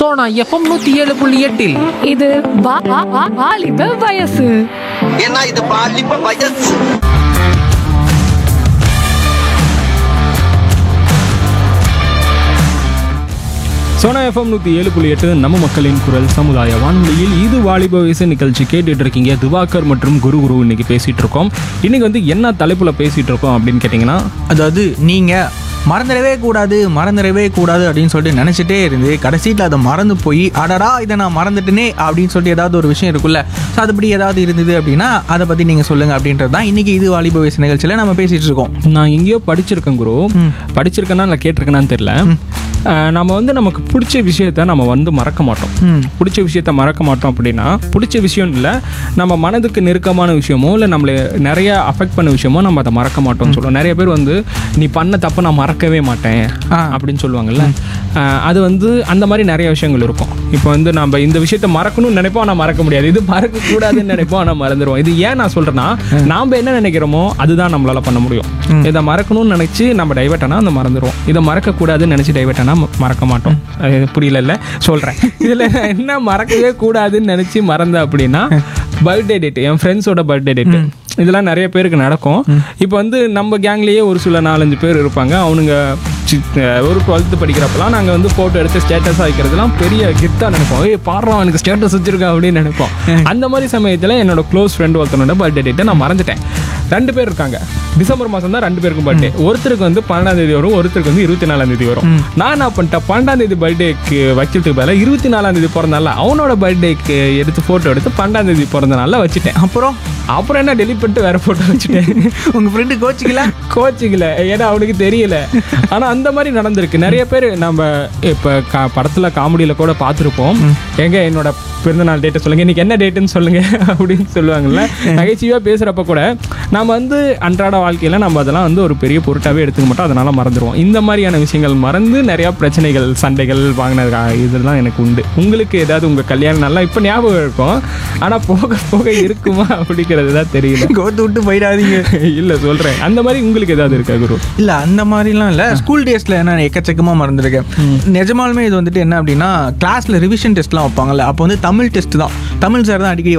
Sona FM நூத்தி ஏழு புள்ளி எட்டில் இது வா- வா- வா- வாலிப வயசு ஏன்னா இது பாலிப்ப வயசு சோனா எஃப்எம் நூற்றி ஏழு புள்ளி எட்டு நம்ம மக்களின் குரல் சமுதாய வானொலியில் இது வாலிப வயசு நிகழ்ச்சி கேட்டுட்டு இருக்கீங்க திவாகர் மற்றும் குரு குரு இன்னைக்கு பேசிட்டு இருக்கோம் இன்னைக்கு வந்து என்ன தலைப்புல பேசிட்டு இருக்கோம் அப்படின்னு கேட்டிங்கன்னா அதாவது நீங்கள் மறந்துடவே கூடாது மறந்துடவே கூடாது அப்படின்னு சொல்லிட்டு நினச்சிட்டே இருந்து கடைசியில் அதை மறந்து போய் அடடா இதை நான் மறந்துட்டேனே அப்படின்னு சொல்லிட்டு ஏதாவது ஒரு விஷயம் இருக்குல்ல ஸோ அதுபடி ஏதாவது இருந்தது அப்படின்னா அதை பற்றி நீங்கள் சொல்லுங்கள் அப்படின்றது தான் இன்றைக்கி இது வாலிப வயசு நிகழ்ச்சியில் நம்ம பேசிகிட்டு இருக்கோம் நான் எங்கேயோ படிச்சிருக்கேன் குரு படிச்சிருக்கேன்னா இல்லை கேட்டிருக்கேனான்னு தெரியல அஹ், நம்ம வந்து நமக்கு பிடிச்ச விஷயத்த நம்ம வந்து மறக்க மாட்டோம் ம். பிடிச்ச விஷயத்த மறக்க மாட்டோம் அப்படின்னா பிடிச்ச விஷயம் இல்லை நம்ம மனதுக்கு நெருக்கமான விஷயமோ இல்லை நம்மளை நிறைய அஃபெக்ட் பண்ண விஷயமோ நம்ம அதை மறக்க மாட்டோம்னு சொல்லுவோம் நிறைய பேர் வந்து நீ பண்ண தப்பை நான் மறக்கவே மாட்டேன் ஆ. அப்படின்னு சொல்லுவாங்கல்ல அஹ், அது வந்து அந்த மாதிரி நிறைய விஷயங்கள் இருக்கும் இப்போ வந்து நம்ம இந்த விஷயத்த மறக்கணும்னு நினைப்போம் ஆனால் மறக்க முடியாது இது மறக்க கூடாதுன்னு நினைப்போம் ஆனால் மறந்துடுவோம் இது ஏன் நான் சொல்றேன்னா நாம என்ன நினைக்கிறோமோ அதுதான் நம்மளால பண்ண முடியும் இதை மறக்கணும்னு நினைச்சு நம்ம டைவர்ட் ஆனா அந்த மறந்துடுவோம் இதை மறக்க கூடாதுன்னு நினைச்சு டைவர்ட் ஆனா ம- மறக்க மாட்டோம் அது புரியல சொல்றேன் இதுல நான் என்ன மறக்கவே கூடாதுன்னு நினைச்சு மறந்த அப்படின்னா பர்த்டே டேட் என் ஃப்ரெண்ட்ஸோட பர்த்டே டேட் இதெல்லாம் நிறைய பேருக்கு நடக்கும் இப்போ வந்து நம்ம கேங்லேயே ஒரு சில நாலஞ்சு பேர் இருப்பாங்க அவனுங்க சி- அஹ் ஒரு டுவெல்த்து படிக்கிறப்பலாம் நாங்கள் வந்து ஃபோட்டோ எடுத்து ஸ்டேட்டஸாக வைக்கிறதுலாம் பெரிய கிஃப்டாக நினைப்போம் ஏய் பாடுறோம் எனக்கு ஸ்டேட்டஸ் வச்சிருக்கேன் அப்படின்னு நினைப்போம் அந்த மாதிரி சமயத்தில் என்னோட க்ளோஸ் ஃப்ரெண்ட் ஒருத்தனோட பர்த்டே டேட்டை நான் மறந்துட்டேன் ரெண்டு பேர் இருக்காங்க டிசம்பர் மாதம் தான் ரெண்டு பேருக்கும் பர்த்டே ஒருத்தருக்கு வந்து பன்னெண்டாம் தேதி வரும் ஒருத்தருக்கு வந்து இருபத்தி நாலாம் தேதி வரும் நான் என்ன பண்ணிட்டேன் பன்னெண்டாம் தேதி பர்த்டேக்கு வைக்கிறதுக்கு பதிலாக இருபத்தி நாலாம் தேதி பிறந்தால அவனோட பர்த்டேக்கு எடுத்து ஃபோட்டோ எடுத்து பன்னெண்டாம் தேதி பிறந்த நாளில் வச்சுட்டேன் அப்புறம் அப்புறம் என்ன டெலிட் பண்ணிட்டு வேற ஃபோட்டோ வச்சுட்டேன் உங்கள் ஃப்ரெண்டு கோச்சிக்கல கோச்சிக்கல ஏன்னா அவனுக்கு தெரியல ஆனா அந்த மாதிரி நடந்திருக்கு நிறைய பேர் நம்ம இப்ப கா படத்துல காமெடியில கூட பார்த்துருப்போம் எங்க என்னோட பிறந்தநாள் டேட்டை சொல்லுங்க இன்னைக்கு என்ன டேட்டுன்னு சொல்லுங்க அப்படின்னு சொல்லுவாங்கல்ல நகைச்சுவையா பேசுறப்ப கூட நம்ம வந்து அன்றாட வாழ்க்கையில நம்ம அதெல்லாம் வந்து ஒரு பெரிய பொருட்டாவே எடுத்துக்க மாட்டோம் அதனால மறந்துடுவோம் இந்த மாதிரியான விஷயங்கள் மறந்து நிறைய பிரச்சனைகள் சண்டைகள் வாங்கினது இதெல்லாம் எனக்கு உண்டு உங்களுக்கு ஏதாவது உங்க கல்யாணம் நல்லா இப்ப ஞாபகம் இருக்கும் ஆனா போக போக இருக்குமா அப்படிங்கிறது தான் தெரியல கோத்து விட்டு போயிடாதீங்க இல்ல சொல்றேன் அந்த மாதிரி உங்களுக்கு ஏதாவது இருக்கா குரு இல்லை அந்த மாதிரிலாம் இல்லை ஸ்கூல் டேஸில் என்ன எக்கச்சக்கமாக மறந்துருக்கேன் நிஜமாலுமே இது வந்துட்டு என்ன அப்படின்னா கிளாஸில் ரிவிஷன் டெஸ்ட்லாம் வைப்பாங்கல்ல அப்போ வந்து தமிழ் டெஸ்ட் தான் தமிழ் சார் தான் அடிக்கடி